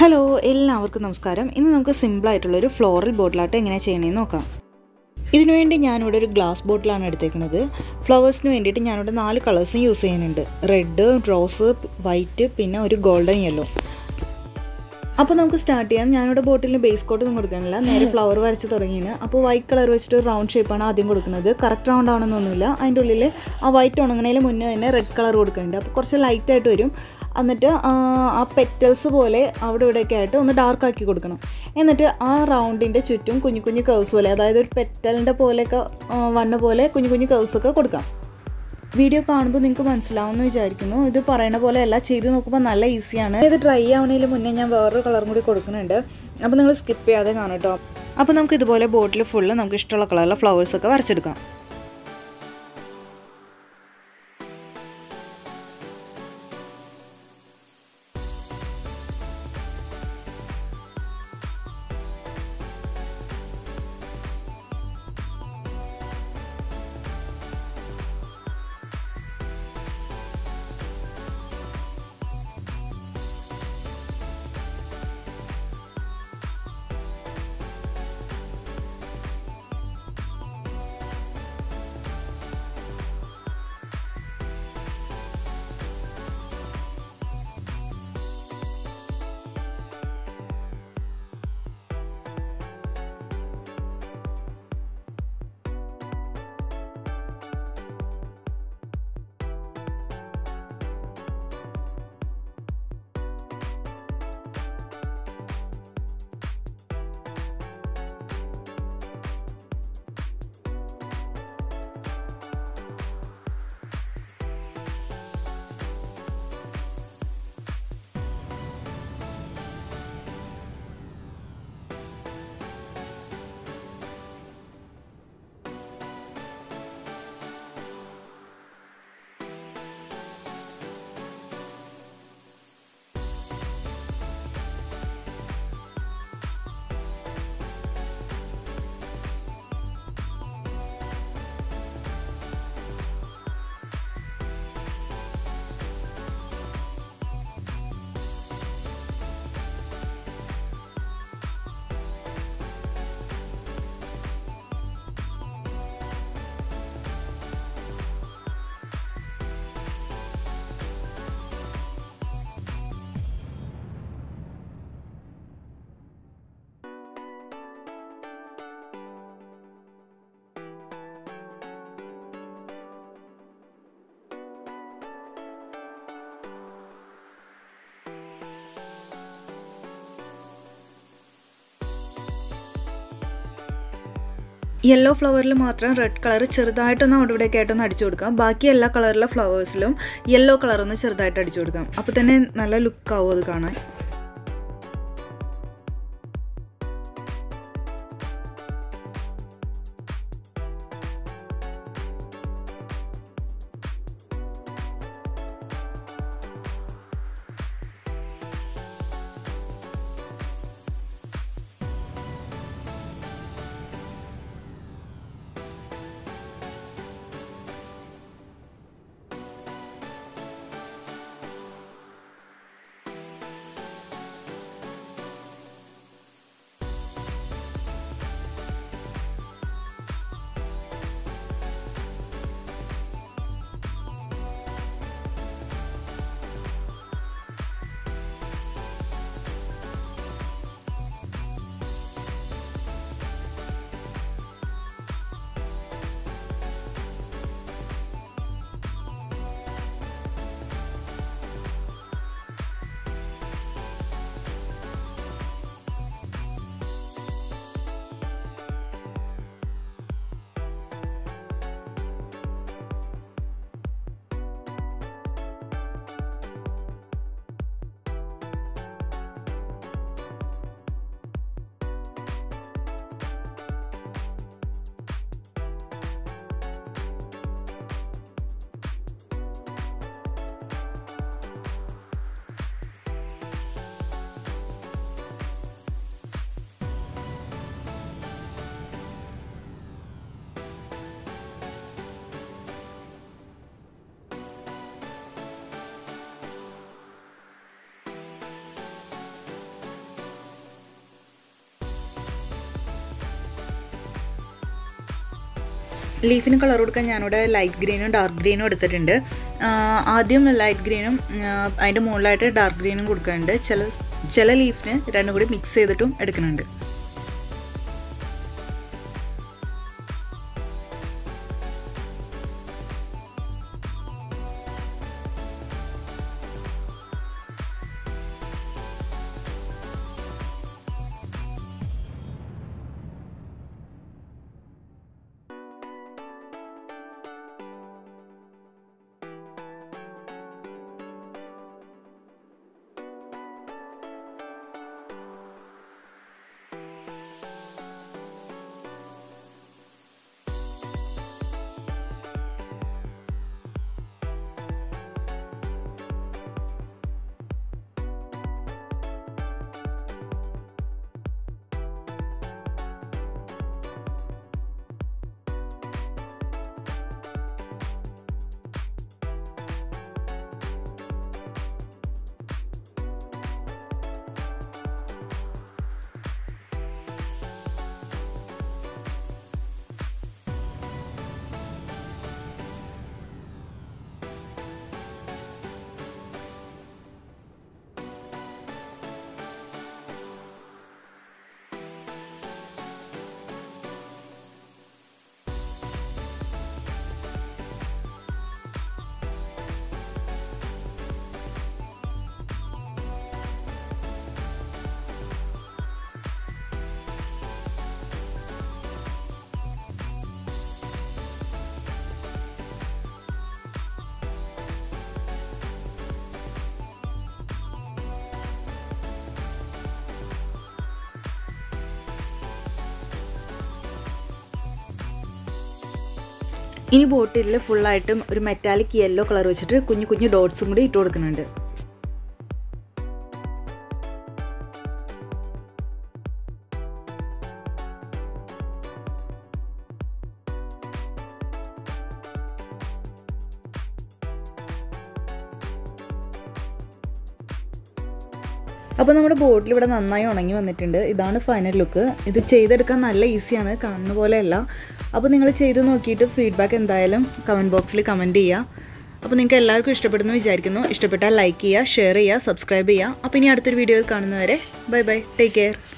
hello എല്ലാവർക്കും നമസ്കാരം ഇന്ന് നമുക്ക് സിമ്പിളായിട്ടുള്ളൊരു ഫ്ലോറൽ ബോട്ടിലാട്ട് എങ്ങനെ ചെയ്യണമെന്ന് നോക്കാം ഇതിനുവേണ്ടി ഞാനിവിടെ ഒരു ഗ്ലാസ് ബോട്ടിലാണ് എടുത്തേക്കുന്നത് ഫ്ലവേഴ്സിന് വേണ്ടിയിട്ട് ഞാനിവിടെ നാല് കളേഴ്സും യൂസ് ചെയ്യുന്നുണ്ട് റെഡ് റോസ് വൈറ്റ് പിന്നെ ഒരു ഗോൾഡൻ യെല്ലോ അപ്പോൾ നമുക്ക് സ്റ്റാർട്ട് ചെയ്യാം ഞാനിവിടെ ബോട്ടിലിന് ബേസ് കോട്ട് ഒന്നും കൊടുക്കണില്ല നേരെ ഫ്ലവർ വരച്ച് തുടങ്ങിയാണ് അപ്പോൾ വൈറ്റ് കളർ വെച്ചിട്ട് ഒരു റൗണ്ട് ഷേപ്പാണ് ആദ്യം കൊടുക്കുന്നത് കറക്റ്റ് റൗണ്ട് ആണെന്നൊന്നുമില്ല അതിൻ്റെ ഉള്ളിൽ ആ വൈറ്റ് ഉണങ്ങണതിന് മുന്നേ തന്നെ റെഡ് കളർ കൊടുക്കുന്നുണ്ട് അപ്പോൾ കുറച്ച് ലൈറ്റായിട്ട് വരും എന്നിട്ട് ആ പെറ്റൽസ് പോലെ അവിടെ ഇവിടെയൊക്കെ ആയിട്ട് ഒന്ന് ഡാർക്ക് ആക്കി കൊടുക്കണം എന്നിട്ട് ആ റൗണ്ടിൻ്റെ ചുറ്റും കുഞ്ഞു കുഞ്ഞു കർവ്സ് പോലെ അതായത് ഒരു പെറ്റലിൻ്റെ പോലെയൊക്കെ വന്ന പോലെ കുഞ്ഞു കുഞ്ഞു കർവ്സ് ഒക്കെ കൊടുക്കാം വീഡിയോ കാണുമ്പോൾ നിങ്ങൾക്ക് മനസ്സിലാവുമെന്ന് വിചാരിക്കുന്നു ഇത് പറയുന്ന പോലെ അല്ല ചെയ്ത് നോക്കുമ്പോൾ നല്ല ഈസിയാണ് ഇത് ഡ്രൈ ആവുന്നതിന് മുന്നേ ഞാൻ വേറൊരു കളറും കൂടി കൊടുക്കുന്നുണ്ട് അപ്പോൾ നിങ്ങൾ സ്കിപ്പ് ചെയ്യാതെ കാണും കേട്ടോ അപ്പോൾ നമുക്ക് ഇതുപോലെ ബോട്ടിൽ ഫുള്ള് നമുക്ക് ഇഷ്ടമുള്ള കളറിലെ ഫ്ലവേഴ്സൊക്കെ വരച്ചെടുക്കാം യെല്ലോ ഫ്ലവറിൽ മാത്രം റെഡ് കളർ ചെറുതായിട്ടൊന്ന് അവിടെ ഇവിടെയൊക്കെ ആയിട്ടൊന്ന് അടിച്ചു കൊടുക്കാം ബാക്കി എല്ലാ കളറിലെ ഫ്ലവേഴ്സിലും യെല്ലോ കളർ ഒന്ന് ചെറുതായിട്ട് അടിച്ചു കൊടുക്കാം അപ്പോൾ തന്നെ നല്ല ലുക്കാവും അത് കാണാൻ ലീഫിന് കളർ കൊടുക്കാൻ ഞാനിവിടെ ലൈറ്റ് ഗ്രീനും ഡാർക്ക് ഗ്രീനും എടുത്തിട്ടുണ്ട് ആ, ആദ്യം ലൈറ്റ് ഗ്രീനും അതിൻ്റെ മുകളിലായിട്ട് ഡാർക്ക് ഗ്രീനും കൊടുക്കുന്നുണ്ട് ചില ചില ലീഫിന് രണ്ടും കൂടി മിക്സ് ചെയ്തിട്ടും എടുക്കുന്നുണ്ട് ഇനി ബോട്ടിലിൽ ഫുള്ളായിട്ടും ഒരു മെറ്റാലിക് യെല്ലോ കളർ വെച്ചിട്ട് കുഞ്ഞു കുഞ്ഞു ഡോട്ട്സും കൂടി ഇട്ട് കൊടുക്കുന്നുണ്ട് അപ്പോൾ നമ്മുടെ ബോട്ടിൽ ഇവിടെ നന്നായി ഉണങ്ങി വന്നിട്ടുണ്ട് ഇതാണ് ഫൈനൽ ലുക്ക് ഇത് ചെയ്തെടുക്കാൻ നല്ല ഈസിയാണ് കാണുന്ന പോലെയല്ല അപ്പോൾ നിങ്ങൾ ചെയ്ത് നോക്കിയിട്ട് ഫീഡ്ബാക്ക് എന്തായാലും കമൻറ്റ് ബോക്സിൽ കമൻറ്റ് ചെയ്യുക അപ്പോൾ നിങ്ങൾക്ക് എല്ലാവർക്കും ഇഷ്ടപ്പെടുന്നു വിചാരിക്കുന്നു ഇഷ്ടപ്പെട്ടാൽ ലൈക്ക് ചെയ്യുക ഷെയർ ചെയ്യുക സബ്സ്ക്രൈബ് ചെയ്യുക അപ്പോൾ ഇനി അടുത്തൊരു വീഡിയോയിൽ കാണുന്നവരെ ബൈ ബൈ ടേക്ക് കെയർ